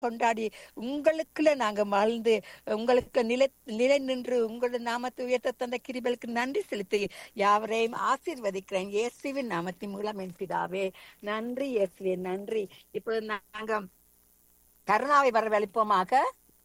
கொண்டாடி உங்களுக்குள்ள நாங்க வாழ்ந்து உங்களுக்கு நிலை நிலை நின்று உங்களுடைய நாமத்தை உயர்த்த தந்த கிருபலுக்கு நன்றி செலுத்தி யாவரையும் ஆசீர்வதிக்கிறேன் இயேசுவின் நாமத்தின் மூலம் என் பிதாவே நன்றி இயேசுவே நன்றி இப்பொழுது நாங்க கருணாவை வரவழைப்போமாக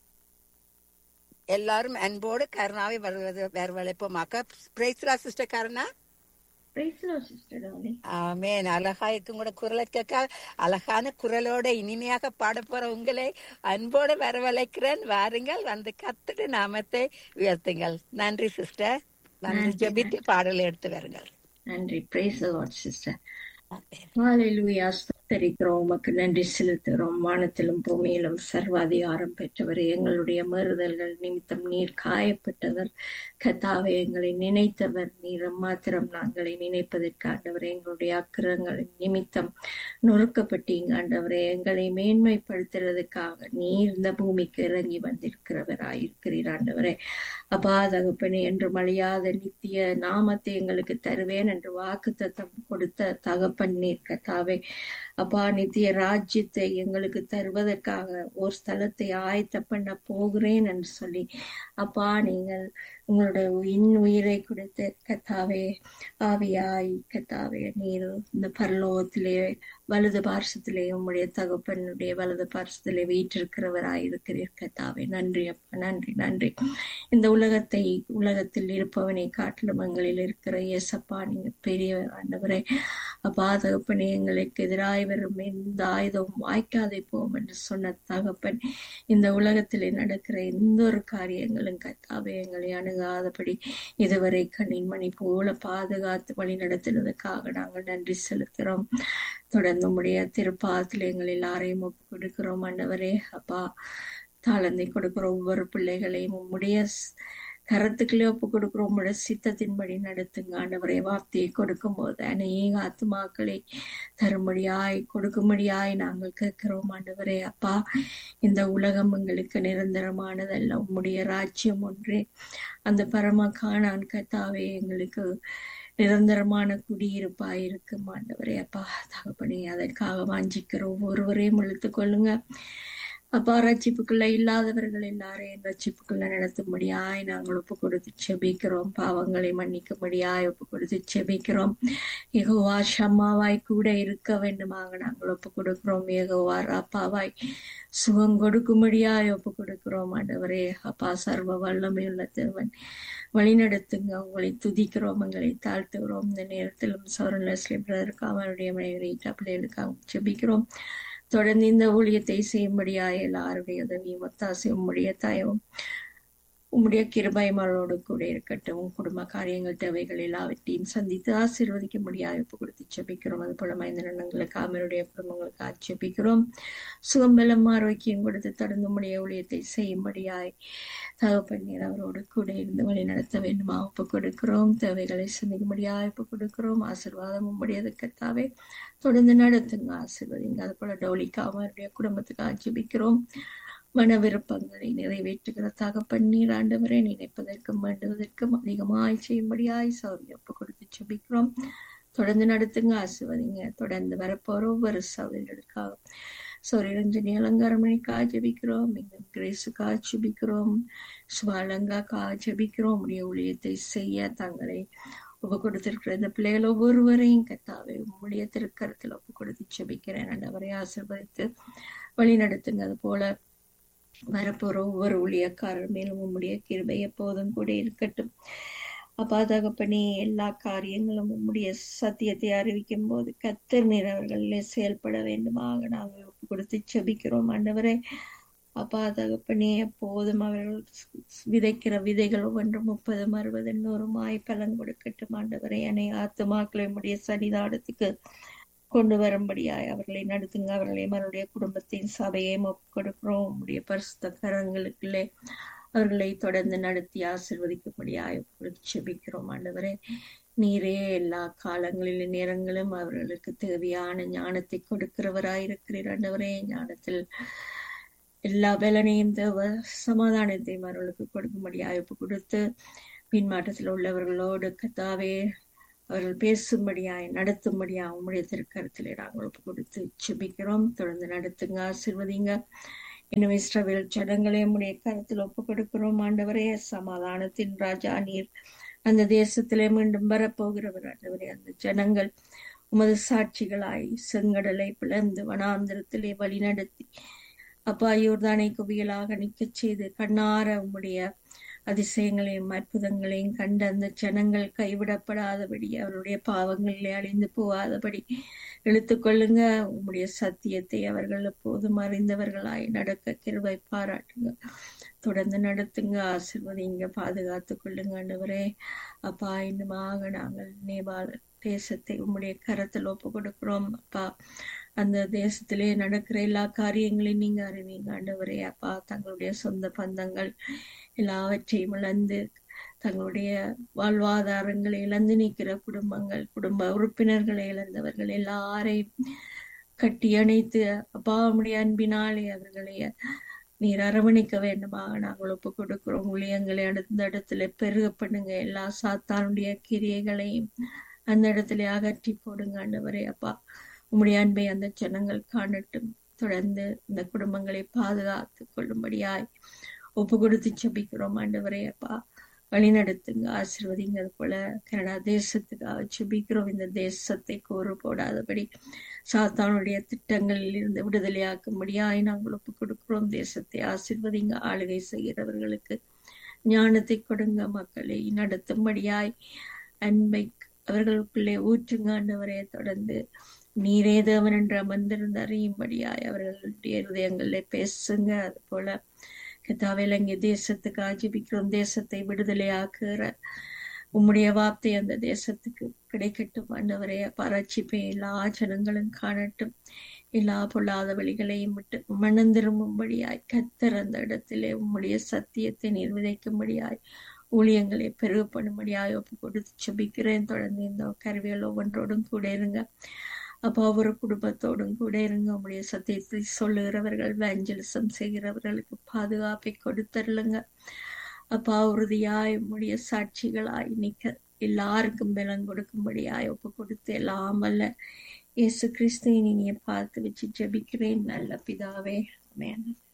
எல்லாரும் அன்போடு கருணாவை வருவது வரவழைப்போமாக பிரைஸ்லா sister Karuna Praise the Lord, Sister Dolly. ஆமேன் அழகா இருக்கும் கூட குரலை கேட்க அழகான குரலோட இனிமையாக பாட போற உங்களை அன்போடு வரவழைக்கிறேன் வாருங்கள் வந்து கத்துட்டு நாமத்தை உயர்த்துங்கள் நன்றி சிஸ்டர் நன்றி நன்றி, ஜெபித்து பாடல் எடுத்து வருங்கள் நன்றி praise the Lord, sister. ஆமென். ஹalleluya ஸ்தோத்தரிக்கிறோம் உமக்கு நன்றி செலுத்துகிறோம் வானத்திலும் பூமியிலும் சர்வாதிகாரம் பெற்றவர் எங்களுடைய மறுதல்கள் நிமித்தம் நீர் காயப்பட்டவர் கத்தாவை எங்களை நினைத்தவர் நீர் மாத்திரம் நாங்களை நினைப்பதற்கு ஆண்டவரே எங்களுடைய அக்கிரங்களின் நிமித்தம் நொறுக்கப்பட்டீங்க ஆண்டவரே எங்களை மேன்மைப்படுத்துறதுக்காக நீர் இந்த பூமிக்கு இறங்கி வந்திருக்கிறவராயிருக்கிறீர் ஆண்டவரே அப்பா தகப்பனே என்று மழியாத நித்திய நாமத்தை எங்களுக்கு தருவேன் என்று வாக்கு கொடுத்த தகப்பன் நீர் கத்தாவே அப்பா நித்திய ராஜ்யத்தை எங்களுக்கு தருவதற்காக ஒரு ஸ்தலத்தை ஆயத்த பண்ண போகிறேன் என்று சொல்லி அப்பா நீங்கள் உங்களுடைய இன் உயிரை கொடுத்து கத்தாவே ஆவியாய் கத்தாவே நீர் இந்த பரலோகத்திலே வலது பார்சத்திலே உம்முடைய தகப்பனுடைய வலது பார்சத்திலே வீற்றிருக்கிறவராய் இருக்கிறீர் கத்தாவே நன்றி அப்பா நன்றி நன்றி இந்த உலகத்தை உலகத்தில் இருப்பவனை காட்டிலும் எங்களில் இருக்கிற இயேசப்பா நீங்க பெரியவர் ஆண்டவரே அப்பா தகப்பனே எங்களுக்கு எதிராய் வரும் எந்த ஆயுதம் வாய்க்காதே போம் என்று சொன்ன தகப்பன் இந்த உலகத்திலே நடக்கிற எந்த ஒரு காரியங்களும் கத்தாவே எங்களை அணுகாதபடி இதுவரை கண்ணின் மணி போல பாதுகாத்து வழி நடத்தினதுக்காக நாங்கள் நன்றி செலுத்துகிறோம் தொடர்ந்து உடைய திருப்பாத்தில் எங்கள் எல்லாரையும் ஒப்பு கொடுக்கிறோம் ஆண்டவரே அப்பா தாளந்தை கொடுக்கிற ஒவ்வொரு பிள்ளைகளையும் உம்முடைய ஸ்- கரத்துக்களே ஒப்பு கொடுக்கிறோம் உம்முடைய சித்தத்தின்படி நடத்துங்க ஆண்டவரே வார்த்தையை கொடுக்கும் போது அநேக ஆத்துமாக்களை தரும்படியாய் கொடுக்கும்படியாய் நாங்கள் கேட்கிறோம் ஆண்டவரே அப்பா இந்த உலகம் எங்களுக்கு நிரந்தரமானதல்ல உம்முடைய ராஜ்யம் ஒன்றே அந்த பரம காணான் கத்தாவே எங்களுக்கு நிரந்தரமான குடியிருப்பாய் இருக்கும் ஆண்டவரே அப்பா தகப்பனே அதற்காக வாஞ்சிக்கிற ஒவ்வொருவரையும் இழுத்துக் கொள்ளுங்க அப்பா ரட்சிப்புக்குள்ள இல்லாதவர்கள் எல்லாரையும் ரட்சிப்புக்குள்ள நடத்தும்படியாய் நாங்கள் ஒப்பு கொடுத்து செபிக்கிறோம் பாவங்களை மன்னிக்கும்படியாய் ஒப்பு கொடுத்து செபிக்கிறோம் ஏகோவா ஷம்மாவாய் கூட இருக்க வேண்டுமாக நாங்கள் ஒப்பு கொடுக்கிறோம் ஏகோவா ராப்பாவாய் சுகம் கொடுக்கும்படியாய் ஒப்பு கொடுக்கிறோம் ஆண்டவரே அப்பா சர்வ வல்லமையுள்ள தேவன் வழிநடத்துங்க உங்களை துதிக்கிறோம் உங்களை தாழ்த்துகிறோம் இந்த நேரத்திலும் சௌரன் லெஸ்லி பிரதருக்கு அவருடைய மனைவி பிள்ளைகளுக்காக செபிக்கிறோம் தொடர்ந்து இந்த ஊழியத்தை செய்யும்படியாய் எல்லாருடைய உதவியும் ஒத்தாசை உம்முடைய தாயவும் உம்முடைய கிருபைமலோடு கூட இருக்கட்டும் உம் குடும்ப காரியங்கள் தேவைகள் எல்லாவற்றையும் சந்தித்து ஆசீர்வதிக்க முடியாது ஒப்பு கொடுத்து செபிக்கிறோம் அது போல மைந்தனங்களுக்கு அவருடைய குடும்பங்களுக்கு ஆட்சேபிக்கிறோம் சுகம்பலம் ஆரோக்கியம் கொடுத்து தொடர்ந்து உம்முடைய ஊழியத்தை செய்யும்படியாய் தகப்பண்ணீர் அவரோடு கூட இருந்து வழி நடத்த வேண்டுமா ஒப்பு கொடுக்கிறோம் தேவைகளை சந்திக்கும்படியாய் ஒப்பு கொடுக்கிறோம் ஆசீர்வாதம் உம்முடையது கத்தாவே தொடர்ந்து நடத்துங்க ஆசீர்வதிங்க அது போல டோலிக்கா அவருடைய குடும்பத்துக்கு ஆட்சேபிக்கிறோம் மன விருப்பங்களை நிறைவேற்றுகிற தகப்பன்னீர் ஆண்டவரை நினைப்பதற்கும் வேண்டுவதற்கும் அதிகமாய் செய்யும்படியாய் சௌரியம் ஒப்பு கொடுத்து செபிக்கிறோம் தொடர்ந்து நடத்துங்க ஆசிர்வதிங்க தொடர்ந்து வரப்போற ஒவ்வொரு சௌரியர்களுக்காக சௌரியரஞ்சனி அலங்காரமணிக்கா ஜெபிக்கிறோம் எங்கள் கிரேசுக்கா ஜெபிக்கிறோம் சுவாலங்காக்கா ஜெபிக்கிறோம் உடைய ஊழியத்தை செய்ய தங்களை ஒப்பு கொடுத்திருக்கிற இந்த பிள்ளைகள் ஒவ்வொருவரையும் கத்தாவே உம்முடைய திருக்கரத்தில் ஒப்பு கொடுத்து ஜெபிக்கிறேன் ஆண்டவரை ஆசீர்வதித்து வழி நடத்துங்க அது போல வரப்போற ஒவ்வொரு ஊழியக்காரர் மேலும் உம்முடைய கிருபை எப்போதும் கூட இருக்கட்டும் அப்பா தகப்பனே எல்லா காரியங்களும் உம்முடைய சத்தியத்தை அறிவிக்கும் போது கத்தர் நீர் அவர்களிலே செயல்பட வேண்டுமாக நாங்கள் ஒப்பு கொடுத்து செபிக்கிறோம் ஆண்டவரே அப்பா தகப்பனே எப்போதும் அவர்கள் விதைக்கிற விதைகள் ஒவ்வொன்றும் முப்பது அறுபது நூறுமாய் பலன் கொடுக்கட்டும் ஆண்டவரே என்னை ஆத்துமாக்களை உம்முடைய சன்னிதானத்துக்கு கொண்டு வரும்படியாய் அவர்களை நடத்துங்க அவர்களை அவருடைய குடும்பத்தின் சபையை ஒப்புக் கொடுக்கிறோம் உடைய பரிசுத்த கரங்களுக்குள்ளே அவர்களை தொடர்ந்து நடத்தி ஆசிர்வதிக்கும்படியாய் செபிக்கிறோம் ஆண்டவரே நீரே எல்லா காலங்களிலும் நேரங்களும் அவர்களுக்கு தேவையான ஞானத்தை கொடுக்கிறவராயிருக்கிறீர் ஆண்டவரே ஞானத்தில் எல்லா பலனையும் தேவ சமாதானத்தையும் அவர்களுக்கு கொடுக்கும்படியாய் ஒப்பு கொடுத்து பின்மாற்றத்தில் உள்ளவர்களோடு கத்தாவே அவர்கள் பேசும்படியாய் நடத்தும்படியா உம்முடைய திருக்கரத்திலே நாங்கள் ஒப்பு கொடுத்து செபிக்கிறோம் தொடர்ந்து நடத்துங்க ஆசிர்வதிங்க இன்னும் இஸ்ரவேல் ஜனங்களை உடைய கருத்தில் ஒப்புக் கொடுக்கிறோம் ஆண்டவரே சமாதானத்தின் ராஜா நீர் அந்த தேசத்திலே மீண்டும் வரப்போகிறவர் ஆண்டவரே அந்த ஜனங்கள் உமது சாட்சிகளாய் செங்கடலை பிளந்து வனாந்திரத்திலே வழிநடத்தி அப்பா யோர்தானை குவியலாக நிற்கச் செய்து கண்ணார உம்முடைய அதிசயங்களையும் அற்புதங்களையும் கண்ட அந்த ஜனங்கள் கைவிடப்படாதபடி அவருடைய பாவங்களிலே அழிந்து போகாதபடி இழுத்துக் கொள்ளுங்க உம்முடைய சத்தியத்தை அவர்கள் எப்போதும் அறிந்தவர்களாய் நடக்க கிருபை பாராட்டுங்க தொடர்ந்து நடத்துங்க ஆசிர்வதிங்க பாதுகாத்து கொள்ளுங்க ஆண்டவரே அப்பா இன்னுமாக நாங்கள் நேபாள தேசத்தை உம்முடைய கரத்தில் ஒப்பு கொடுக்கிறோம் அப்பா அந்த தேசத்திலே நடக்கிற எல்லா காரியங்களையும் நீங்க அறிவீங்க ஆண்டவரே அப்பா தங்களுடைய சொந்த பந்தங்கள் எல்லாவற்றையும் இழந்து தங்களுடைய வாழ்வாதாரங்களை இழந்து நிற்கிற குடும்பங்கள் குடும்ப உறுப்பினர்களை இழந்தவர்கள் எல்லாரையும் கட்டி அணைத்து அப்பா உம்முடைய அன்பினாலே அவர்களை நீர் அரவணைக்க வேண்டுமாக நாங்கள் ஒப்பு கொடுக்கிறோம் ஊழியங்களை அடுத்த இடத்துல பெருக பண்ணுங்க எல்லா சாத்தானுடைய கிரியைகளையும் அந்த இடத்துல அகற்றி போடுங்க ஆண்டவரே அப்பா உம்முடைய அன்பை அந்த ஜனங்கள் காணட்டும் தொடர்ந்து இந்த குடும்பங்களை பாதுகாத்து கொள்ளும்படியாய் ஒப்பு கொடுத்து செபிக்கிறோம் ஆண்டவரே அப்பா வழிநடத்துங்க ஆசிர்வதிங்க அது போல கனடா தேசத்துக்காக செபிக்கிறோம் இந்த தேசத்தை கோறு போடாதபடி சாத்தானுடைய திட்டங்களில் இருந்து விடுதலையாக்கும்படியாய் நாங்கள் ஒப்பு கொடுக்கிறோம் தேசத்தை ஆசிர்வதிங்க ஆளுகை செய்கிறவர்களுக்கு ஞானத்தை கொடுங்க மக்களை நடத்தும்படியாய் அன்பை அவர்களுக்குள்ளே ஊற்றுங்க ஆண்டவரே தொடர்ந்து நீரே தேவன் என்று அமர்ந்திருந்து அறியும்படியாய் அவர்களுடைய இருதயங்களிலே பேசுங்க அது போல கத்தாவிலங்க தேசத்துக்கு ஆஜிபிக்கிறோம் தேசத்தை விடுதலையாக்குகிற உம்முடைய வார்த்தை அந்த தேசத்துக்கு கிடைக்கட்டும் ஆண்டவரே பரட்சிப்பை எல்லா ஜனங்களும் காணட்டும் எல்லா பொல்லாத வழிகளையும் விட்டு மனம் திரும்பும்படியாய் கத்தர் அந்த இடத்திலே உம்முடைய சத்தியத்தை நீர் விதைக்கும்படியாய் ஊழியங்களை பெருக பண்ணும்படியாய் ஒப்பு கொடுத்து செபிக்கிறேன் தொடர்ந்து இந்த கருவிகள் ஒவ்வொன்றோடும் கூட இருங்க அப்போ ஒவ்வொரு குடும்பத்தோடும் கூட இருங்க உங்களுடைய சத்தியத்தை சொல்லுகிறவர்கள் வேஞ்சலிசம் செய்கிறவர்களுக்கு பாதுகாப்பை கொடுத்தருளுங்க அப்பா உறுதியாய் உம்முடைய சாட்சிகளாய் நிக்க எல்லாருக்கும் பலம் கொடுக்கும்படியாய் ஒப்பு கொடுத்து எல்லாம் வல்ல இயேசு கிறிஸ்துவின் இனிய பார்த்து வச்சு ஜெபிக்கிறேன் நல்ல பிதாவே ஆமென்